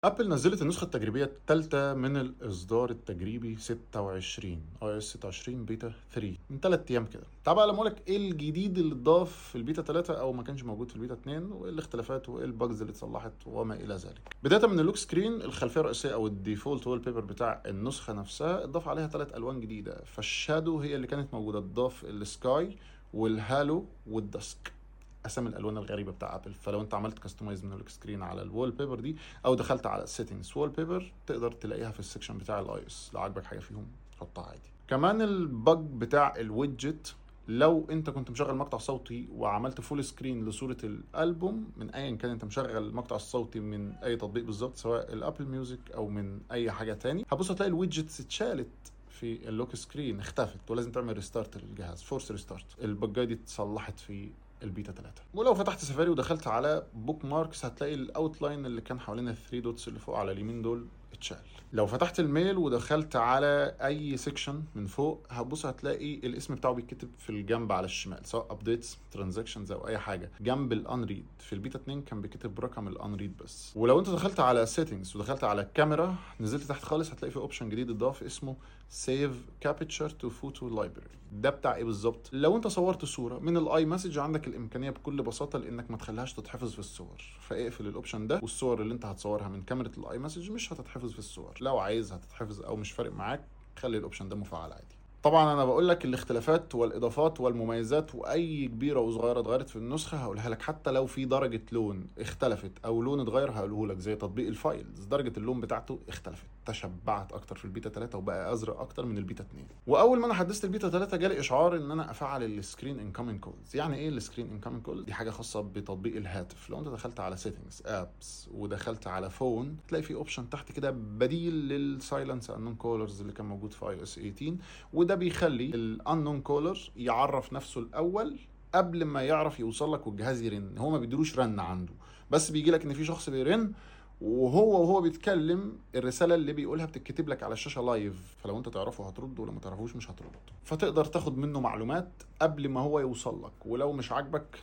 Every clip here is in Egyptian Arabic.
ابل نزلت النسخه التجريبيه الثالثه من الاصدار التجريبي 26 اي اس 26 بيتا 3 من ثلاث ايام كده تعال بقى لما لك ايه الجديد اللي اتضاف في البيتا 3 او ما كانش موجود في البيتا 2 وايه الاختلافات وايه الباجز اللي اتصلحت وما الى ذلك بدايه من اللوك سكرين الخلفيه الرئيسيه او الديفولت وول بيبر بتاع النسخه نفسها اتضاف عليها ثلاث الوان جديده فالشادو هي اللي كانت موجوده اتضاف السكاي والهالو والدسك اسامي الالوان الغريبه بتاع ابل فلو انت عملت كاستمايز من اللوك سكرين على الوول بيبر دي او دخلت على السيتنجز وول بيبر تقدر تلاقيها في السكشن بتاع الاي اس لو عجبك حاجه فيهم حطها عادي كمان البج بتاع الويدجت لو انت كنت مشغل مقطع صوتي وعملت فول سكرين لصوره الالبوم من ايا كان انت مشغل المقطع الصوتي من اي تطبيق بالظبط سواء الابل ميوزك او من اي حاجه تاني هتبص هتلاقي الويدجتس اتشالت في اللوك سكرين اختفت ولازم تعمل ريستارت للجهاز فورس ريستارت البجايه دي اتصلحت في البيتا 3 ولو فتحت سفاري ودخلت على بوك ماركس هتلاقي الاوتلاين اللي كان حوالين الثري دوتس اللي فوق على اليمين دول اتشال لو فتحت الميل ودخلت على اي سيكشن من فوق هتبص هتلاقي الاسم بتاعه بيتكتب في الجنب على الشمال سواء ابديتس ترانزاكشنز او اي حاجه جنب الانريد في البيتا 2 كان بيكتب رقم الانريد بس ولو انت دخلت على سيتنجز ودخلت على الكاميرا نزلت تحت خالص هتلاقي في اوبشن جديد اتضاف اسمه سيف كابتشر تو فوتو لايبراري ده بتاع ايه بالظبط لو انت صورت صوره من الاي مسج عندك الامكانيه بكل بساطه لانك ما تخليهاش تتحفظ في الصور فاقفل الاوبشن ده والصور اللي انت هتصورها من كاميرا الاي مسج مش هتتحفظ في الصور لو عايز هتتحفظ او مش فارق معاك خلي الاوبشن ده مفعل عادي طبعا انا بقول لك الاختلافات والاضافات والمميزات واي كبيره وصغيره اتغيرت في النسخه هقولها لك حتى لو في درجه لون اختلفت او لون اتغير هقوله لك زي تطبيق الفايلز درجه اللون بتاعته اختلفت تشبعت اكتر في البيتا 3 وبقى ازرق اكتر من البيتا 2 واول ما انا حدثت البيتا 3 جالي اشعار ان انا افعل السكرين انكمنج كولز يعني ايه السكرين انكمنج كول دي حاجه خاصه بتطبيق الهاتف لو انت دخلت على سيتنجز ابس ودخلت على فون تلاقي في اوبشن تحت كده بديل للسايلنس انون كولرز اللي كان موجود في اي اس 18 وده بيخلي الانون كولر يعرف نفسه الاول قبل ما يعرف يوصل لك والجهاز يرن هو ما بيديلوش رن عنده بس بيجي لك ان في شخص بيرن وهو وهو بيتكلم الرساله اللي بيقولها بتتكتب لك على الشاشه لايف فلو انت تعرفه هترد ولو ما تعرفوش مش هترد فتقدر تاخد منه معلومات قبل ما هو يوصل لك ولو مش عاجبك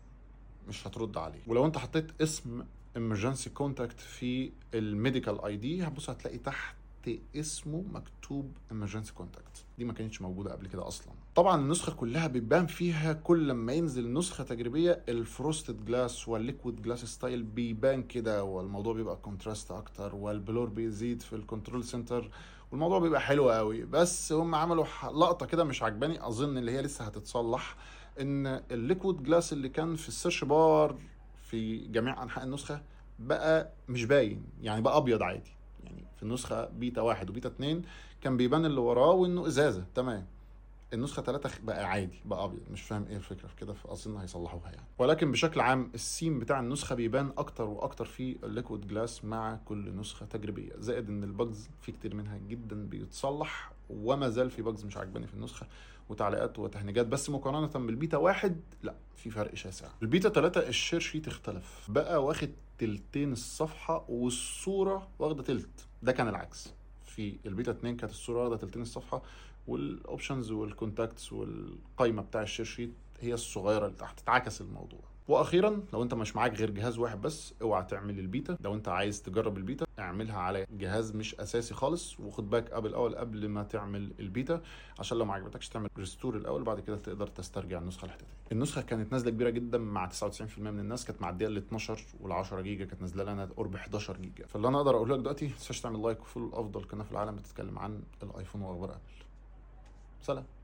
مش هترد عليه ولو انت حطيت اسم emergency contact في الميديكال اي دي هتبص هتلاقي تحت اسمه مكتوب emergency contact دي ما كانتش موجوده قبل كده اصلا طبعا النسخه كلها بيبان فيها كل لما ينزل نسخه تجريبيه الفروستد جلاس والليكويد جلاس ستايل بيبان كده والموضوع بيبقى كونتراست اكتر والبلور بيزيد في الكنترول سنتر والموضوع بيبقى حلو قوي بس هم عملوا لقطه كده مش عجباني اظن اللي هي لسه هتتصلح ان الليكويد جلاس اللي كان في السيرش بار في جميع انحاء النسخه بقى مش باين يعني بقى ابيض عادي يعني في النسخه بيتا واحد وبيتا اتنين كان بيبان اللي وراه وانه ازازه تمام النسخه 3 بقى عادي بقى ابيض مش فاهم ايه الفكره في كده فاظن هيصلحوها يعني ولكن بشكل عام السيم بتاع النسخه بيبان اكتر واكتر في الليكويد جلاس مع كل نسخه تجريبيه زائد ان البجز في كتير منها جدا بيتصلح وما زال في بجز مش عاجباني في النسخه وتعليقات وتهنيجات بس مقارنه بالبيتا واحد لا في فرق شاسع البيتا 3 الشير شيت اختلف بقى واخد تلتين الصفحه والصوره واخده تلت ده كان العكس في البيتا 2 كانت الصوره واخده تلتين الصفحه والاوبشنز والكونتاكتس والقايمه بتاع الشير شيت هي الصغيره اللي تحت اتعكس الموضوع واخيرا لو انت مش معاك غير جهاز واحد بس اوعى تعمل البيتا لو انت عايز تجرب البيتا اعملها على جهاز مش اساسي خالص وخد باك اب الاول قبل ما تعمل البيتا عشان لو ما عجبتكش تعمل ريستور الاول بعد كده تقدر تسترجع النسخه الاحتياطيه النسخه كانت نازله كبيره جدا مع 99% من الناس كانت معديه ال 12 وال 10 جيجا كانت نازله لنا قرب 11 جيجا فاللي انا اقدر اقوله لك دلوقتي ما تنساش تعمل لايك وفولو افضل قناه في العالم بتتكلم عن الايفون واخبار ابل سلام